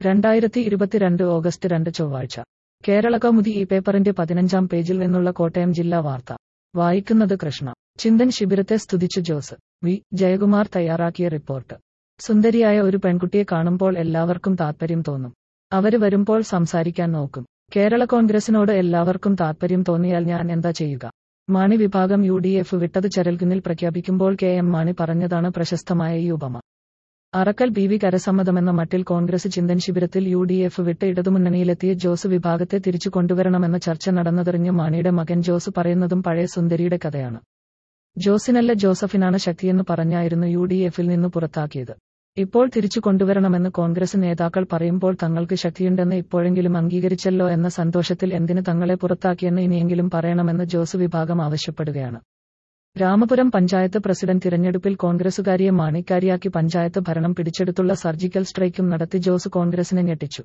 രണ്ടായിരത്തി ഇരുപത്തിരണ്ട് ഓഗസ്റ്റ് രണ്ട് ചൊവ്വാഴ്ച കേരള കൗമുദി ഈ പേപ്പറിന്റെ പതിനഞ്ചാം പേജിൽ നിന്നുള്ള കോട്ടയം ജില്ലാ വാർത്ത വായിക്കുന്നത് കൃഷ്ണ ചിന്തൻ ശിബിരത്തെ സ്തുതിച്ചു ജോസ് വി ജയകുമാർ തയ്യാറാക്കിയ റിപ്പോർട്ട് സുന്ദരിയായ ഒരു പെൺകുട്ടിയെ കാണുമ്പോൾ എല്ലാവർക്കും താത്പര്യം തോന്നും അവര് വരുമ്പോൾ സംസാരിക്കാൻ നോക്കും കേരള കോൺഗ്രസിനോട് എല്ലാവർക്കും താത്പര്യം തോന്നിയാൽ ഞാൻ എന്താ ചെയ്യുക മാണി വിഭാഗം യു ഡി എഫ് വിട്ടത് ചരൽകുന്നിൽ പ്രഖ്യാപിക്കുമ്പോൾ കെ എം മാണി പറഞ്ഞതാണ് പ്രശസ്തമായ ഈ ഉപമ അറക്കൽ ബി വി കരസമ്മതമെന്ന മട്ടിൽ കോൺഗ്രസ് ചിന്തൻ ശിബിരത്തിൽ യു ഡി എഫ് വിട്ട് ഇടതുമുന്നണിയിലെത്തിയ ജോസ് വിഭാഗത്തെ തിരിച്ചു കൊണ്ടുവരണമെന്ന ചർച്ച നടന്നതെറിഞ്ഞ് മാണിയുടെ മകൻ ജോസ് പറയുന്നതും പഴയ സുന്ദരിയുടെ കഥയാണ് ജോസിനല്ല ജോസഫിനാണ് ശക്തിയെന്ന് പറഞ്ഞായിരുന്നു യു ഡി എഫിൽ നിന്ന് പുറത്താക്കിയത് ഇപ്പോൾ തിരിച്ചു കൊണ്ടുവരണമെന്ന് കോൺഗ്രസ് നേതാക്കൾ പറയുമ്പോൾ തങ്ങൾക്ക് ശക്തിയുണ്ടെന്ന് ഇപ്പോഴെങ്കിലും അംഗീകരിച്ചല്ലോ എന്ന സന്തോഷത്തിൽ എന്തിന് തങ്ങളെ പുറത്താക്കിയെന്ന് ഇനിയെങ്കിലും പറയണമെന്ന് ജോസ് വിഭാഗം ആവശ്യപ്പെടുകയാണ് രാമപുരം പഞ്ചായത്ത് പ്രസിഡന്റ് തിരഞ്ഞെടുപ്പിൽ കോൺഗ്രസുകാരിയെ മാണിക്കാരിയാക്കി പഞ്ചായത്ത് ഭരണം പിടിച്ചെടുത്തുള്ള സർജിക്കൽ സ്ട്രൈക്കും നടത്തി ജോസ് കോൺഗ്രസിനെ ഞെട്ടിച്ചു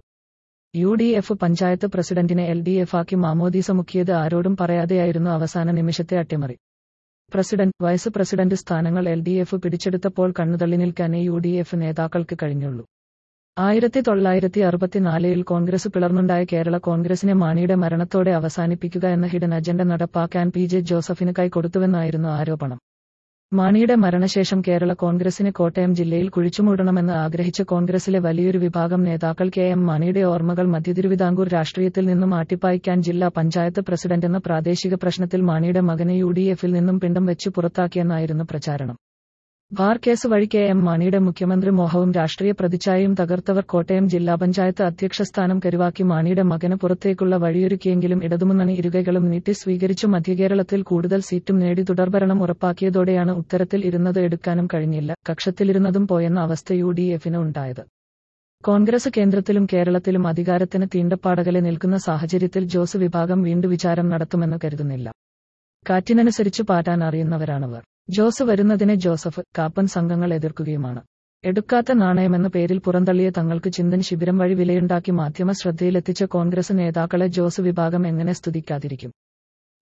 യു ഡി എഫ് പഞ്ചായത്ത് പ്രസിഡന്റിനെ എൽ ഡി എഫ് ആക്കി മാമോദീസ മുക്കിയത് ആരോടും പറയാതെയായിരുന്നു അവസാന നിമിഷത്തെ അട്ടിമറി പ്രസിഡന്റ് വൈസ് പ്രസിഡന്റ് സ്ഥാനങ്ങൾ എൽ ഡി എഫ് പിടിച്ചെടുത്തപ്പോൾ കണ്ണുതള്ളി നിൽക്കാനേ യു ഡി എഫ് നേതാക്കൾക്ക് കഴിഞ്ഞുള്ളൂ ആയിരത്തി തൊള്ളായിരത്തി അറുപത്തിനാലിൽ കോൺഗ്രസ് പിളർന്നുണ്ടായ കേരള കോൺഗ്രസിനെ മാണിയുടെ മരണത്തോടെ അവസാനിപ്പിക്കുക എന്ന ഹിഡൻ അജണ്ട നടപ്പാക്കാൻ പി ജെ ജോസഫിന് കൈകൊടുത്തുവെന്നായിരുന്നു ആരോപണം മാണിയുടെ മരണശേഷം കേരള കോൺഗ്രസിനെ കോട്ടയം ജില്ലയിൽ കുഴിച്ചുമൂടണമെന്ന് ആഗ്രഹിച്ച കോൺഗ്രസിലെ വലിയൊരു വിഭാഗം നേതാക്കൾ കെ എം മാണിയുടെ ഓർമ്മകൾ മധ്യതിരുവിതാംകൂർ രാഷ്ട്രീയത്തിൽ നിന്നും ആട്ടിപ്പായിക്കാൻ ജില്ലാ പഞ്ചായത്ത് പ്രസിഡന്റ് എന്ന പ്രാദേശിക പ്രശ്നത്തിൽ മാണിയുടെ മകനെ യു ഡി എഫിൽ നിന്നും പിണ്ടം വെച്ച് പുറത്താക്കിയെന്നായിരുന്നു പ്രചാരണം ബാർ കേസ് വഴി കെ എം മാണിയുടെ മുഖ്യമന്ത്രി മോഹവും രാഷ്ട്രീയ പ്രതിച്ഛായയും തകർത്തവർ കോട്ടയം ജില്ലാ പഞ്ചായത്ത് അധ്യക്ഷ സ്ഥാനം കരുവാക്കി മാണിയുടെ മകന് പുറത്തേക്കുള്ള വഴിയൊരുക്കിയെങ്കിലും ഇടതുമുന്നണി ഇരുകൈകളും നീട്ടി സ്വീകരിച്ചു മധ്യകേരളത്തിൽ കൂടുതൽ സീറ്റും നേടി തുടർഭരണം ഉറപ്പാക്കിയതോടെയാണ് ഉത്തരത്തിൽ ഇരുന്നത് എടുക്കാനും കഴിഞ്ഞില്ല കക്ഷത്തിലിരുന്നതും പോയെന്ന അവസ്ഥ യു ഡി എഫിന് ഉണ്ടായത് കോൺഗ്രസ് കേന്ദ്രത്തിലും കേരളത്തിലും അധികാരത്തിന് തീണ്ടപ്പാടകലെ നിൽക്കുന്ന സാഹചര്യത്തിൽ ജോസ് വിഭാഗം വീണ്ടും വിചാരം നടത്തുമെന്ന് കരുതുന്നില്ല കാറ്റിനനുസരിച്ച് പാറ്റാൻ അറിയുന്നവരാണവർ ജോസ് വരുന്നതിനെ ജോസഫ് കാപ്പൻ സംഘങ്ങൾ എതിർക്കുകയുമാണ് എടുക്കാത്ത നാണയമെന്ന പേരിൽ പുറന്തള്ളിയ തങ്ങൾക്ക് ചിന്തൻ ശിബിരം വഴി വിലയുണ്ടാക്കി മാധ്യമ ശ്രദ്ധയിലെത്തിച്ച കോൺഗ്രസ് നേതാക്കളെ ജോസ് വിഭാഗം എങ്ങനെ സ്തുതിക്കാതിരിക്കും